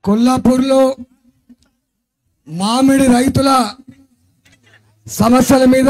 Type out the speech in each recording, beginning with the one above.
కొల్లాపూర్లో మామిడి రైతుల సమస్యల మీద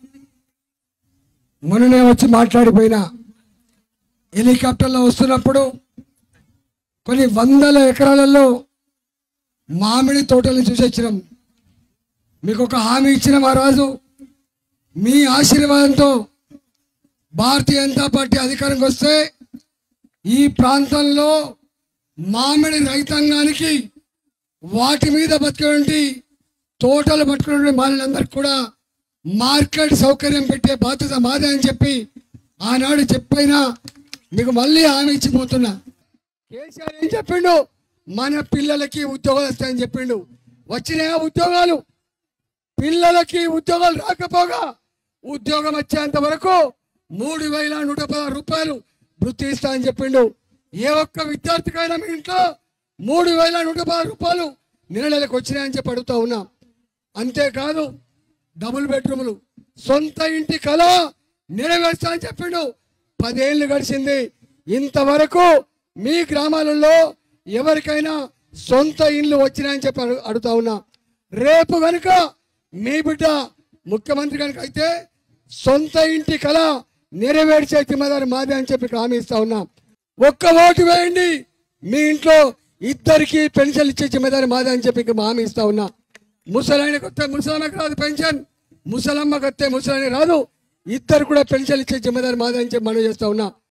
మొన్ననే వచ్చి మాట్లాడిపోయినా హెలికాప్టర్లో వస్తున్నప్పుడు కొన్ని వందల ఎకరాలలో మామిడి తోటలను చూసి వచ్చినాం మీకు ఒక హామీ ఇచ్చిన ఆ రోజు మీ ఆశీర్వాదంతో భారతీయ జనతా పార్టీ అధికారంకి వస్తే ఈ ప్రాంతంలో మామిడి రైతాంగానికి వాటి మీద బతికేటువంటి తోటలు పట్టుకునే మాలందరికి కూడా మార్కెట్ సౌకర్యం పెట్టే బాధ్యత మాదే అని చెప్పి ఆనాడు చెప్పైనా మీకు మళ్ళీ హామీ ఇచ్చిపోతున్నా కేసీఆర్ ఏం చెప్పిండు మన పిల్లలకి ఉద్యోగాలు వస్తాయని చెప్పిండు వచ్చినాయా ఉద్యోగాలు పిల్లలకి ఉద్యోగాలు రాకపోగా ఉద్యోగం వచ్చేంత వరకు మూడు వేల నూట పదహారు రూపాయలు వృత్తి ఇస్తా అని చెప్పిండు ఏ ఒక్క విద్యార్థికైనా మీ ఇంట్లో మూడు వేల నూట పదహారు రూపాయలు నెల నెలకు వచ్చినాయని చెప్పి అడుగుతా ఉన్నా అంతేకాదు డబుల్ బెడ్రూములు సొంత ఇంటి కళ నెరవేర్చా అని చెప్పిండు పదేళ్ళు గడిచింది ఇంతవరకు మీ గ్రామాలలో ఎవరికైనా సొంత ఇల్లు వచ్చినాయని చెప్పి అడు- అడుగుతా ఉన్నా రేపు కనుక మీ బిడ్డ ముఖ్యమంత్రి కనుక అయితే సొంత ఇంటి కళ నెరవేర్చే జిమ్మదారి మాదే అని చెప్పి హామీ ఇస్తా ఉన్నా ఒక్క ఓటు వేయండి మీ ఇంట్లో ఇద్దరికి పెన్షన్ ఇచ్చే జిమ్మదారి మాదే అని చెప్పి హామీ ఇస్తా ఉన్నా ముసలాయనకు వస్తే ముసలమ్మకి రాదు పెన్షన్ ముసలమ్మకి వస్తే ముసలాయన రాదు ఇద్దరు కూడా పెన్షన్ ఇచ్చే జిమ్మదారి మాదే అని చెప్పి మనం చేస్తా ఉన్నా